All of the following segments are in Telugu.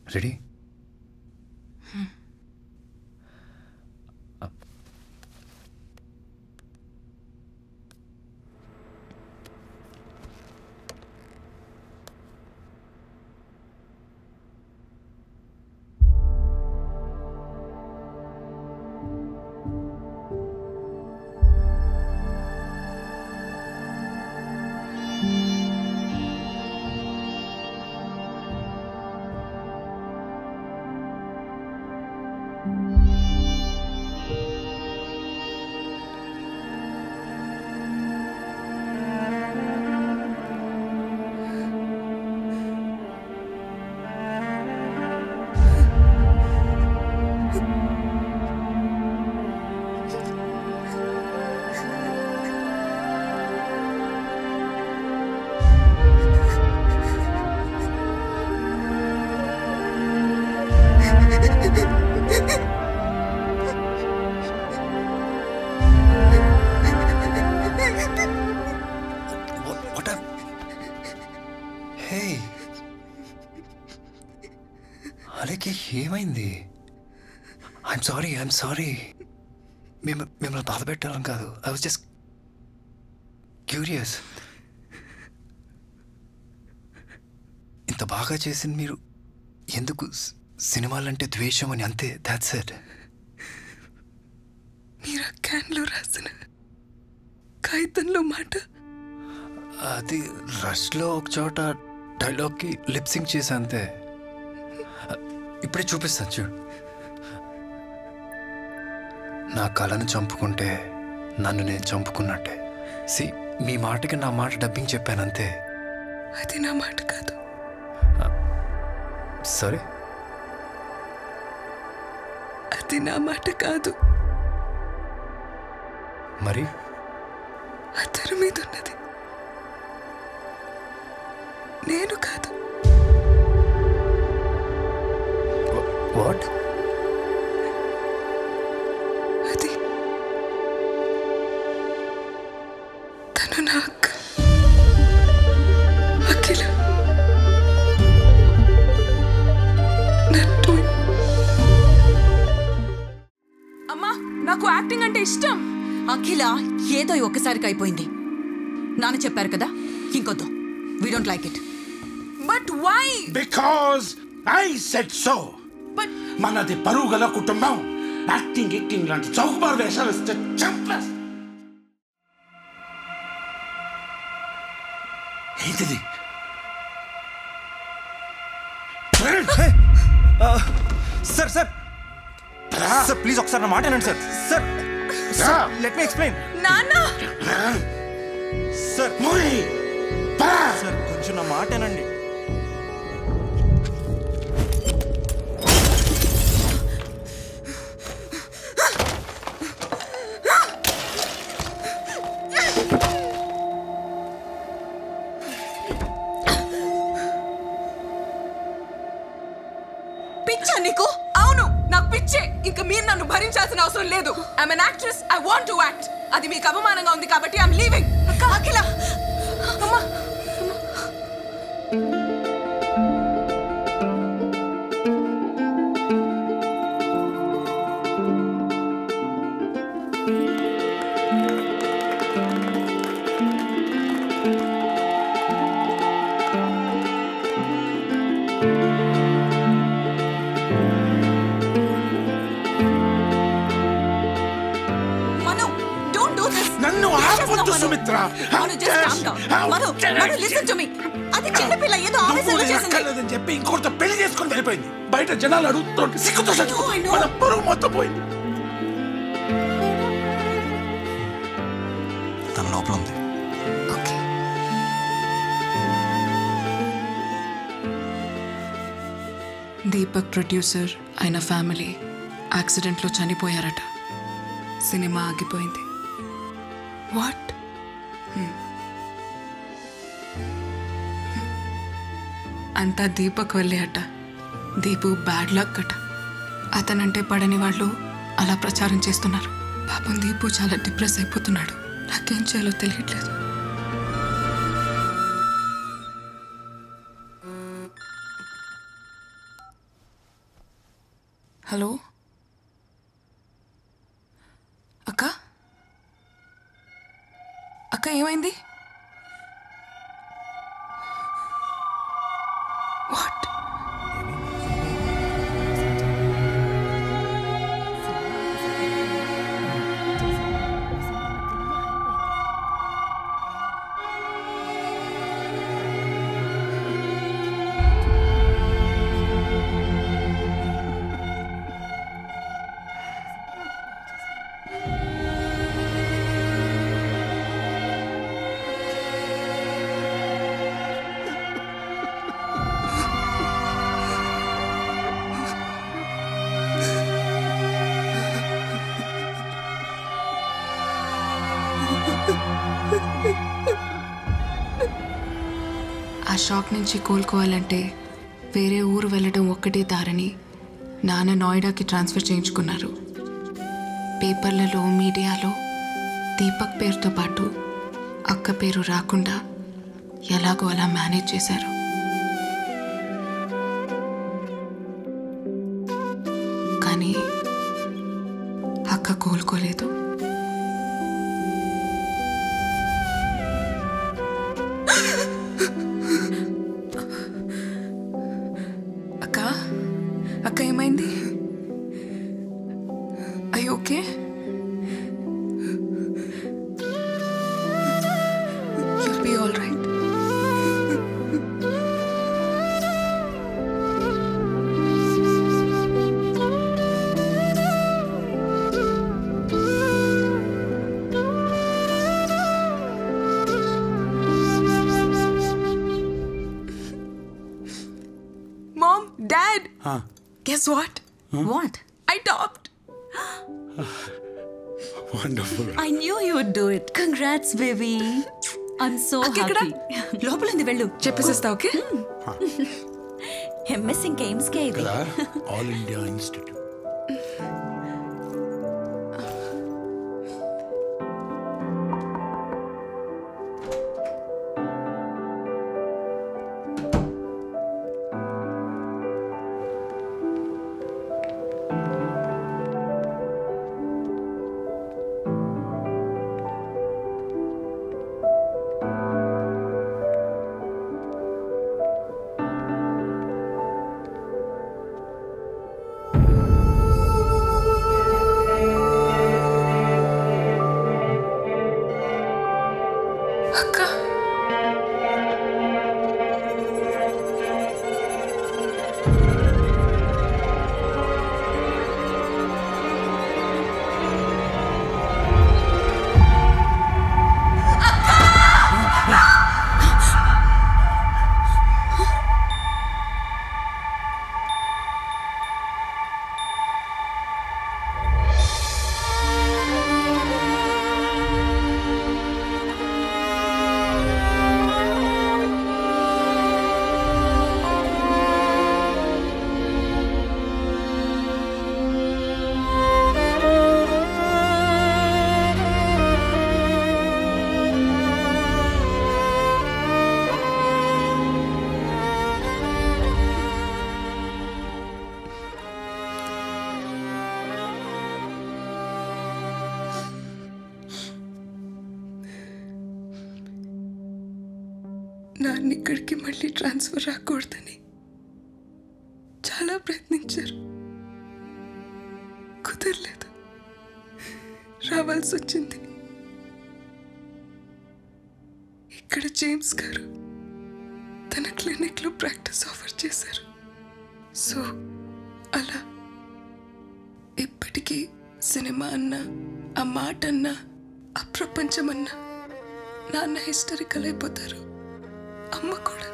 రెడీ వాట్ హే అలాగే ఏమైంది ఐఎమ్ సారీ ఐఎమ్ సారీ మేము మిమ్మల్ని బాధ పెట్టాలని కాదు ఐ వాజ్ జస్ట్ క్యూరియస్ ఇంత బాగా చేసింది మీరు ఎందుకు స్- సినిమాలంటే ద్వేషం అని అంతే దాట్స్ ఇట్ మీరు ఆ క్యాన్లో రాసిన కాగితంలో మాట అది రష్లో ఒక చోట డైలాగ్కి లిప్సింగ్ చేసా అంతే ఇప్పుడే చూపిస్తాను చూడు నా కళను చంపుకుంటే నన్ను నేను చంపుకున్నట్టే సి మీ మాటకి నా మాట డబ్బింగ్ చెప్పాను అంతే అది నా మాట కాదు సరే అది నా మాట కాదు మరి అతని మీద ఉన్నది నేను కాదు వాట్ అది తను నా అక్క అఖిల నా twin. అమ్మా నాకు యాక్టింగ్ అంటే ఇష్టం అఖిల ఏదో ఒక్కసారికి అయిపోయింది నాన్న చెప్పారు కదా ఇంకొద్దు we don't like it but why because I set so but మనది పరువు గల కుటుంబం యాక్టింగ్ యాక్టింగ్ లాంటి చౌకబారు వేషాలు ఇస్తే చంపేస్తా ఏంటిది సార్ సార్ సార్ ప్లీజ్ ఒకసారి నా మాట వినండి sir sir let me explain నాన్న సార్ మురి పరా సార్ కొంచెం నా మాట వినండి పిచ్చా నీకు అవును నాకు పిచ్చే ఇంకా మీరు నన్ను భరించాల్సిన అవసరం లేదు I'm an actress I want to act అది మీకు అవమానంగా ఉంది కాబట్టి ఐఎమ్ లీవింగ్ అఖిల అమ్మా మను డోంట్ డూ దిస్ నన్ను ఆపొద్దు Sumitra Manu just calm down Manu Manu listen to me అది చిన్న పిల్ల ఏదో ఆవేశంలో చేసింది అక్కర్లేదని చెప్పి ఇంకొకరితో పెళ్లి చేసుకొని వెళ్ళిపోయింది బయట జనాలు అడుగుతుంటే సిగ్గుతో I know, I know. మన పరువు మొత్తం పోయింది తన లోపల ఉంది ఓకే దీపక్ ప్రొడ్యూసర్ ఆయన ఫ్యామిలీ యాక్సిడెంట్లో చనిపోయారట సినిమా ఆగిపోయింది వాట్ అంతా దీపక్ వల్లే అట దీపు బ్యాడ్ లక్ అట అతనంటే పడని వాళ్ళు అలా ప్రచారం చేస్తున్నారు పాపం దీపు చాలా డిప్రెస్ అయిపోతున్నాడు నాకేం చేయాలో తెలియట్లేదు హలో అక్క అక్క ఏమైంది వాట్ ఆ షాక్ నుంచి కోలుకోవాలంటే వేరే ఊరు వెళ్ళడం ఒక్కటే దారని నాన్న నోయిడాకి ట్రాన్స్ఫర్ చేయించుకున్నారు పేపర్లలో మీడియాలో దీపక్ పేరుతో పాటు అక్క పేరు రాకుండా ఎలాగో అలా మేనేజ్ చేశారు కానీ అక్క కోలుకోలేదు అక్క అక్క ఏమైంది I okay you'll be all right Mom, Dad, guess what? What I topped. Wonderful I knew you would do it congrats baby I'm so అక్క ఎక్కడ? హ్యాపీ లోపలింది వెళ్ళు చెప్పేసేస్తా ఓకే ఎంఎస్ ఇంకేమ్స్ కే ఇది కదా ఆల్ ఇండియా ఇన్స్టిట్యూట్ అక్క నాన్న ఇక్కడికి మళ్ళీ ట్రాన్స్ఫర్ రాకూడదని చాలా ప్రయత్నించారు కుదరలేదు రావాల్సి వచ్చింది ఇక్కడ జేమ్స్ గారు తన క్లినిక్లో ప్రాక్టీస్ ఆఫర్ చేశారు సో అలా ఇప్పటికీ సినిమా అన్నా ఆ మాట అన్నా ఆ ప్రపంచం అన్నా నాన్న హిస్టరికల్ అయిపోతారు అమ్మ కూడా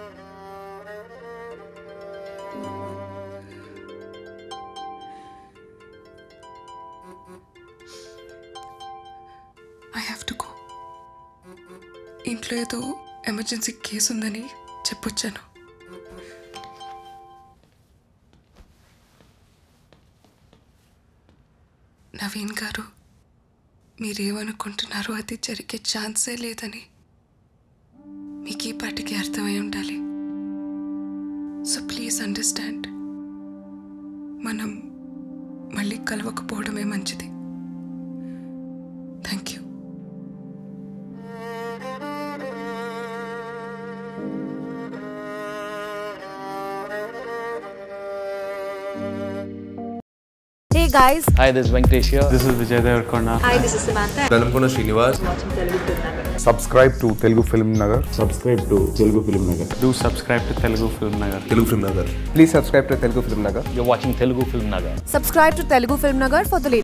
ఐ హ్యావ్ టు గో ఇంట్లో ఏదో ఎమర్జెన్సీ కేసు ఉందని చెప్పొచ్చాను నవీన్ గారు మీరేమనుకుంటున్నారో అది జరిగే ఛాన్సే లేదని మీకు ఈ పాటికి అర్థమై ఉండాలి సో ప్లీజ్ అండర్స్టాండ్ మనం మళ్ళీ కలవకపోవడమే మంచిది thank you Hey guys, Hi, this is Venkatesh here. This is Vijay Deverakonda hi, this is Samantha. Velankonda Srinivas subscribe to Telugu film Nagar subscribe to Telugu film Nagar do subscribe to Telugu film Nagar Telugu film Nagar please subscribe to Telugu film Nagar You're watching Telugu Film Nagar. Subscribe to Telugu Film Nagar for the latest.